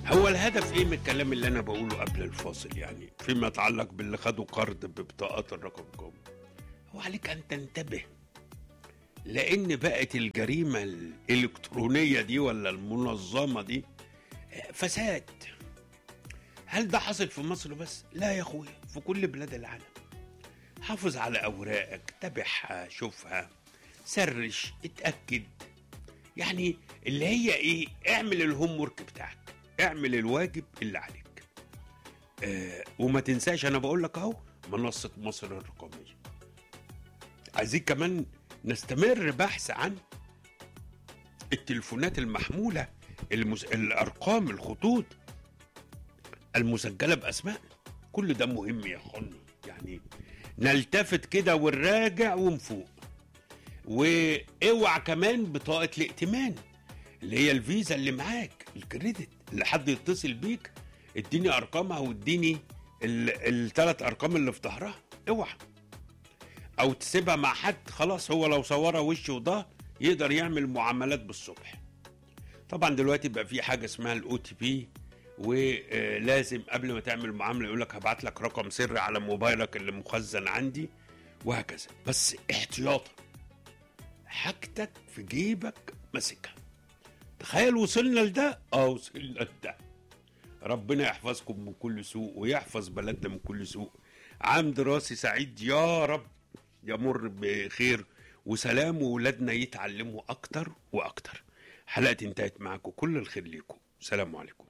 هو الهدف ايه من الكلام اللي انا بقوله قبل الفاصل يعني فيما يتعلق باللي خدوا قرض ببطاقات الرقم كوم هو عليك ان تنتبه لان بقت الجريمه الالكترونيه دي ولا المنظمه دي فساد هل ده حصل في مصر بس لا يا اخويا في كل بلاد العالم حافظ على اوراقك تابعها شوفها سرش اتاكد يعني اللي هي ايه اعمل الهوم ورك بتاعك اعمل الواجب اللي عليك آه وما تنساش انا بقول لك اهو منصه مصر الرقميه عايزين كمان نستمر بحث عن التليفونات المحموله المس... الارقام الخطوط المسجله باسماء كل ده مهم يا اخوانا يعني نلتفت كده ونراجع ونفوق واوعى كمان بطاقه الائتمان اللي هي الفيزا اللي معاك الكريدت اللي حد يتصل بيك اديني ارقامها واديني الثلاث ارقام اللي في ظهرها اوعى او تسيبها مع حد خلاص هو لو صورها وش وده يقدر يعمل معاملات بالصبح طبعا دلوقتي بقى في حاجه اسمها الاو تي بي ولازم قبل ما تعمل معامله يقول لك هبعت لك رقم سري على موبايلك اللي مخزن عندي وهكذا بس احتياطا حاجتك في جيبك ماسكها تخيل وصلنا لده اه وصلنا لده ربنا يحفظكم من كل سوء ويحفظ بلدنا من كل سوء عام دراسي سعيد يا رب يمر بخير وسلام وولادنا يتعلموا اكتر واكتر حلقتي انتهت معاكم كل الخير ليكم سلام عليكم